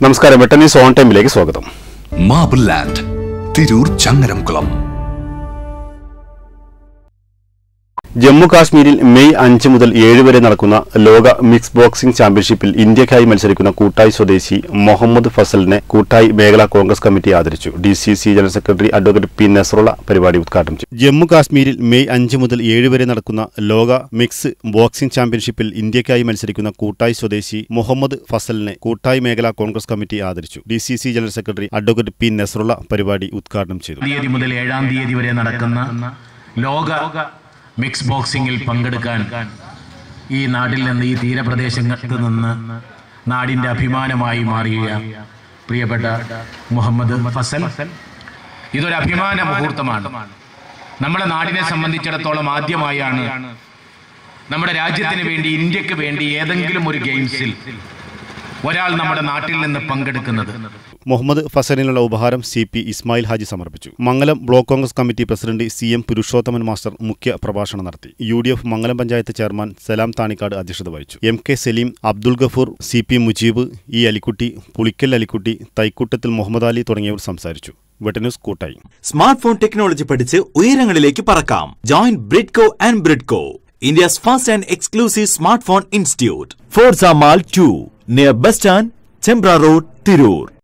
നമസ്കാരം വെട്ടനീസ് ഓൺ ടൈമിലേക്ക് സ്വാഗതം മാബിൾ ലാൻഡ് തിരൂർ ചങ്ങരംകുളം ജമ്മു കാശ്മീരിൽ മെയ് അഞ്ച് മുതൽ ഏഴ് വരെ നടക്കുന്ന ലോക മിക്സ് ബോക്സിംഗ് ചാമ്പ്യൻഷിപ്പിൽ ഇന്ത്യക്കായി മത്സരിക്കുന്ന കൂട്ടായി സ്വദേശി മുഹമ്മദ് ഫസലിനെ കൂട്ടായി മേഖലാ കോൺഗ്രസ് കമ്മിറ്റി ആദരിച്ചു D C C general secretary advocate P Nasarulla പരിപാടി ഉദ്ഘാടനം ചെയ്തു ജമ്മു കാശ്മീരിൽ മെയ് അഞ്ച് മുതൽ ഏഴ് വരെ നടക്കുന്ന ലോക മിക്സ് ബോക്സിംഗ് ചാമ്പ്യൻഷിപ്പിൽ ഇന്ത്യക്കായി മത്സരിക്കുന്ന കൂട്ടായി സ്വദേശി മുഹമ്മദ് ഫസലിനെ കൂട്ടായി മേഖലാ കോൺഗ്രസ് കമ്മിറ്റി ആദരിച്ചു D C C general secretary advocate P Nasarulla പരിപാടി ഉദ്ഘാടനം ചെയ്തു തീയതി മുതൽ ഏഴാം തീയതി വരെ നടക്കുന്ന ലോക മിക്സ് ബോക്സിംഗിൽ പങ്കെടുക്കാൻ ഈ നാട്ടിൽ നിന്ന് ഈ തീരപ്രദേശത്ത് നിന്ന് നാടിന്റെ അഭിമാനമായി മാറിയ പ്രിയപ്പെട്ട മുഹമ്മദ് ഫസൽ ഇതൊരു അഭിമാന മുഹൂർത്തമാണ് നമ്മുടെ നാടിനെ സംബന്ധിച്ചിടത്തോളം ആദ്യമായാണ് നമ്മുടെ രാജ്യത്തിന് വേണ്ടി ഇന്ത്യക്ക് വേണ്ടി ഏതെങ്കിലും ഒരു ഗെയിംസിൽ ഒരാൾ നമ്മുടെ നാട്ടിൽ നിന്ന് പങ്കെടുക്കുന്നത് മുഹമ്മദ് ഫസലിനുള്ള ഉപഹാരം സി പി ഇസ്മായിൽ ഹാജി സമർപ്പിച്ചു Mangalam block Congress committee president C M Purushothaman master മുഖ്യ പ്രഭാഷണം നടത്തി U D F Mangalam panchayat chairman Salam Thanikkad അധ്യക്ഷത വഹിച്ചു M K Saleem Abdul Gafoor C P Mujeeb E Alikutty Pulikkal Alikutty Thaikoottathil Muhammad Ali തുടങ്ങിയവർ സംസാരിച്ചു വെട്ടന്യൂസ് കൂട്ടായി സ്മാർട്ട് ഫോൺ ടെക്നോളജി പഠിച്ച് ഉയരങ്ങളിലേക്ക് പറക്കാം join Bridco and Bridco India's first and exclusive smart phone institute Forza mall to near bus stand Chembra road Tirur